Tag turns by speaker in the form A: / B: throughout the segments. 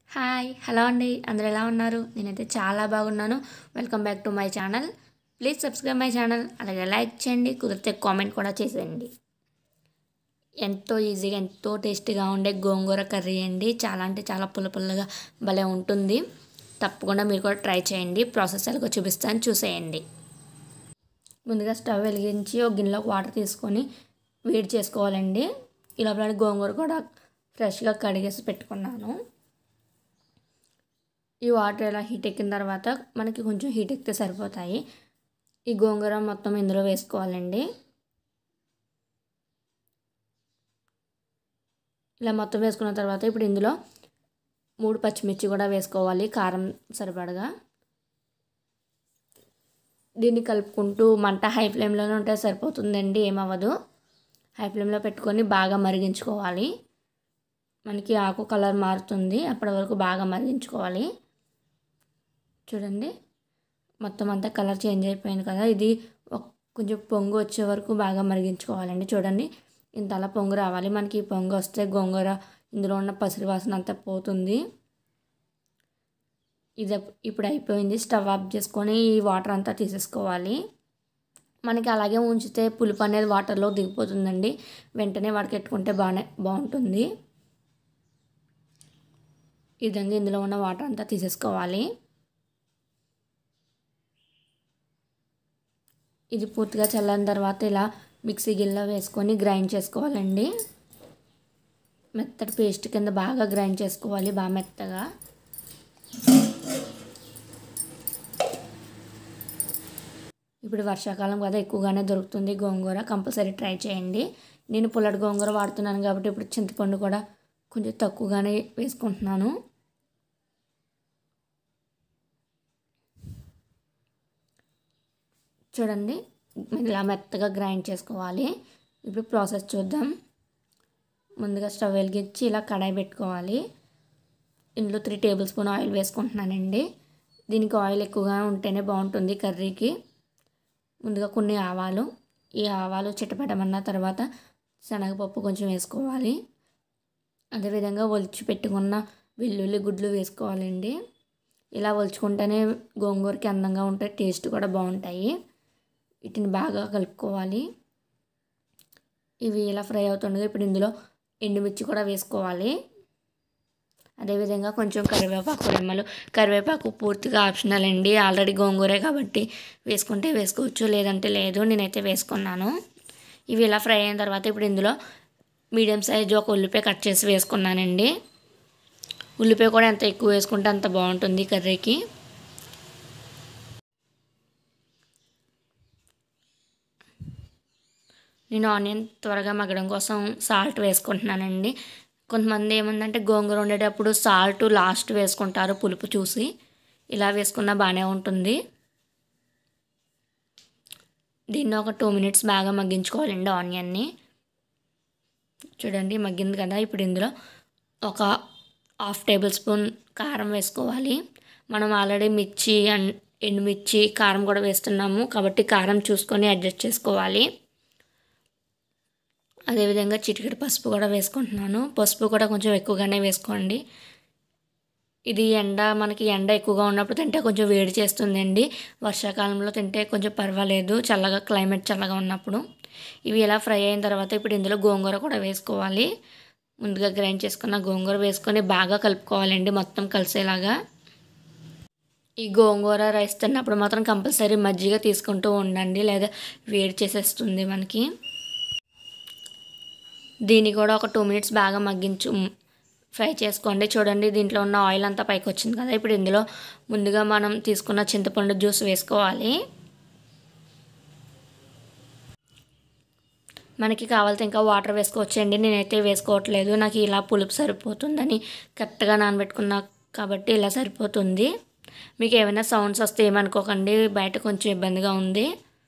A: hi hello అండి అందరు ఎలా ఉన్నారు నేనైతే చాలా బాగున్నాను welcome back to my channel please subscribe my channel అలాగే లైక్ చేయండి కుదిరితే కామెంట్ కూడా చేసేయండి ఎంతో ఈజీగా ఎంతో టేస్టీగా ఉండే గోంగూర కర్రీ అండి చాలా అంటే చాలా పుల్ల పుల్లగా భలే ఉంటుంది తప్పకుండా మీరు కూడా ట్రై చేయండి ప్రాసెస్ ఎలాగో చూపిస్తాను చూసేయండి ముందుగా స్టవ్ వెలిగించి ఒక గిన్నెలోకి వాటర్ తీసుకొని వేడి చేసుకోవాలండి ఈ లోపల గోంగూర కూడా ఫ్రెష్గా కడిగేసి పెట్టుకున్నాను ఈ వాటర్ ఇలా హీట్ ఎక్కిన తర్వాత మనకి కొంచెం హీట్ ఎక్కితే సరిపోతాయి ఈ గోంగూర మొత్తం ఇందులో వేసుకోవాలండి ఇలా మొత్తం వేసుకున్న తర్వాత ఇప్పుడు ఇందులో మూడు పచ్చిమిర్చి కూడా వేసుకోవాలి కారం సరిపడగా దీన్ని కలుపుకుంటూ మంట హై ఫ్లేమ్లోనే ఉంటే సరిపోతుందండి ఏమవ్వదు హై ఫ్లేమ్లో పెట్టుకొని బాగా మరిగించుకోవాలి మనకి ఆకు కలర్ మారుతుంది అప్పటి వరకు బాగా మరిగించుకోవాలి చూడండి మొత్తం అంతా కలర్ చేంజ్ అయిపోయింది కదా ఇది కొంచెం పొంగు వచ్చే వరకు బాగా మరిగించుకోవాలండి చూడండి ఇంత అలా పొంగు రావాలి మనకి పొంగు వస్తే గోంగూర ఇందులో ఉన్న పసిరి వాసన అంతా పోతుంది ఇది ఇప్పుడు అయిపోయింది స్టవ్ ఆఫ్ చేసుకొని ఈ వాటర్ అంతా తీసేసుకోవాలి మనకి అలాగే ఉంచితే పులుపు అనేది వాటర్లో దిగిపోతుందండి వెంటనే వడకెట్టుకుంటే బాగానే బాగుంటుంది ఈ విధంగా ఇందులో ఉన్న వాటర్ అంతా తీసేసుకోవాలి ఇది పూర్తిగా చల్లని తర్వాత ఇలా మిక్సీ గిన్నెలో వేసుకొని గ్రైండ్ చేసుకోవాలండి మెత్తటి పేస్ట్ కింద బాగా గ్రైండ్ చేసుకోవాలి బాగా మెత్తగా ఇప్పుడు వర్షాకాలం కదా ఎక్కువగానే దొరుకుతుంది గోంగూర కంపల్సరీ ట్రై చేయండి నేను పుల్లటి గోంగూర వాడుతున్నాను కాబట్టి ఇప్పుడు చింతపండు కూడా కొంచెం తక్కువగానే వేసుకుంటున్నాను చూడండి ఇలా మెత్తగా గ్రైండ్ చేసుకోవాలి ఇప్పుడు ప్రాసెస్ చూద్దాం ముందుగా స్టవ్ వెలిగించి ఇలా కడాయి పెట్టుకోవాలి ఇందులో త్రీ టేబుల్ స్పూన్ ఆయిల్ వేసుకుంటున్నానండి దీనికి ఆయిల్ ఎక్కువగా ఉంటేనే బాగుంటుంది కర్రీకి ముందుగా కొన్ని ఆవాలు ఈ ఆవాలు చిట్టపెట్టమన్న తర్వాత శనగపప్పు కొంచెం వేసుకోవాలి అదేవిధంగా ఒలిచి పెట్టుకున్న వెల్లుల్లి గుడ్లు వేసుకోవాలండి ఇలా ఒలుచుకుంటేనే గోంగూరకి అందంగా ఉంటాయి టేస్ట్ కూడా బాగుంటాయి వీటిని బాగా కలుపుకోవాలి ఇవి ఇలా ఫ్రై అవుతుండగా ఇప్పుడు ఇందులో ఎండుమిర్చి కూడా వేసుకోవాలి అదేవిధంగా కొంచెం కరివేపాకు రెమ్మలు కరివేపాకు పూర్తిగా ఆప్షనల్ అండి ఆల్రెడీ గోంగూరే కాబట్టి వేసుకుంటే వేసుకోవచ్చు లేదంటే లేదు నేనైతే వేసుకున్నాను ఇవి ఇలా ఫ్రై అయిన తర్వాత ఇప్పుడు ఇందులో మీడియం సైజు ఒక ఉల్లిపాయ కట్ చేసి వేసుకున్నానండి ఉల్లిపాయ కూడా ఎంత ఎక్కువ వేసుకుంటే అంత బాగుంటుంది కర్రీకి నేను ఆనియన్ త్వరగా మగ్గడం కోసం సాల్ట్ వేసుకుంటున్నానండి కొంతమంది ఏముందంటే గోంగూర వండేటప్పుడు సాల్ట్ లాస్ట్ వేసుకుంటారు పులుపు చూసి ఇలా వేసుకున్నా బాగానే ఉంటుంది దీన్ని ఒక టూ మినిట్స్ బాగా మగ్గించుకోవాలండి ఆనియన్ని చూడండి మగ్గింది కదా ఇప్పుడు ఇందులో ఒక హాఫ్ టేబుల్ స్పూన్ కారం వేసుకోవాలి మనం ఆల్రెడీ మిర్చి అండ్ ఎండుమిర్చి కారం కూడా వేస్తున్నాము కాబట్టి కారం చూసుకొని అడ్జస్ట్ చేసుకోవాలి అదేవిధంగా చిటికెడు పసుపు కూడా వేసుకుంటున్నాను పసుపు కూడా కొంచెం ఎక్కువగానే వేసుకోండి ఇది ఎండ మనకి ఎండ ఎక్కువగా ఉన్నప్పుడు తింటే కొంచెం వేడి చేస్తుందండి వర్షాకాలంలో తింటే కొంచెం పర్వాలేదు చల్లగా క్లైమేట్ చల్లగా ఉన్నప్పుడు ఇవి ఇలా ఫ్రై అయిన తర్వాత ఇప్పుడు ఇందులో గోంగూర కూడా వేసుకోవాలి ముందుగా గ్రైండ్ చేసుకున్న గోంగూర వేసుకొని బాగా కలుపుకోవాలండి మొత్తం కలిసేలాగా ఈ గోంగూర రైస్ తిన్నప్పుడు మాత్రం కంపల్సరీ మజ్జిగ తీసుకుంటూ ఉండండి లేదా వేడి చేసేస్తుంది మనకి దీన్ని కూడా ఒక టూ మినిట్స్ బాగా మగ్గించు ఫ్రై చేసుకోండి చూడండి దీంట్లో ఉన్న ఆయిల్ అంతా పైకి వచ్చింది కదా ఇప్పుడు ఇందులో ముందుగా మనం తీసుకున్న చింతపండు జ్యూస్ వేసుకోవాలి మనకి కావాలితే ఇంకా వాటర్ వేసుకోవచ్చండి నేనైతే వేసుకోవట్లేదు నాకు ఇలా పులుపు సరిపోతుందని కరెక్ట్గా నానబెట్టుకున్నా కాబట్టి ఇలా సరిపోతుంది మీకు ఏమైనా సౌండ్స్ వస్తే ఏమనుకోకండి బయట కొంచెం ఇబ్బందిగా ఉంది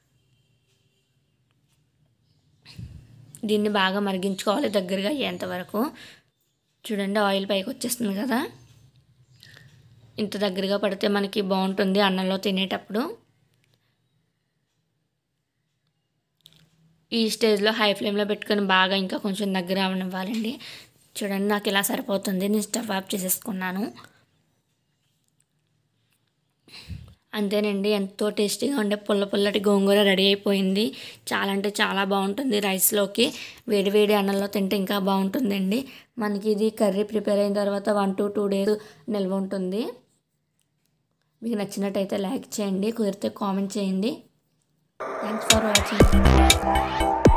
A: దీన్ని బాగా మరిగించుకోవాలి దగ్గరగా అయ్యేంత వరకు చూడండి ఆయిల్ పైకి వచ్చేస్తుంది కదా ఇంత దగ్గరగా పడితే మనకి బాగుంటుంది అన్నంలో తినేటప్పుడు ఈ స్టేజ్లో హై ఫ్లేమ్లో పెట్టుకొని బాగా ఇంకా కొంచెం దగ్గర అవనివ్వాలండి చూడండి నాకు ఇలా సరిపోతుంది నేను స్టవ్ ఆఫ్ చేసేసుకున్నాను అంతేనండి ఎంతో టేస్టీగా ఉండే పుల్ల పుల్లటి గోంగూర రెడీ అయిపోయింది చాలా అంటే చాలా బాగుంటుంది రైస్లోకి వేడి వేడి అన్నంలో తింటే ఇంకా బాగుంటుందండి మనకి ఇది కర్రీ ప్రిపేర్ అయిన తర్వాత వన్ టు టూ డేస్ నిల్వ ఉంటుంది మీకు నచ్చినట్టయితే లైక్ చేయండి కుదిరితే కామెంట్ చేయండి థ్యాంక్స్ ఫర్ వాచింగ్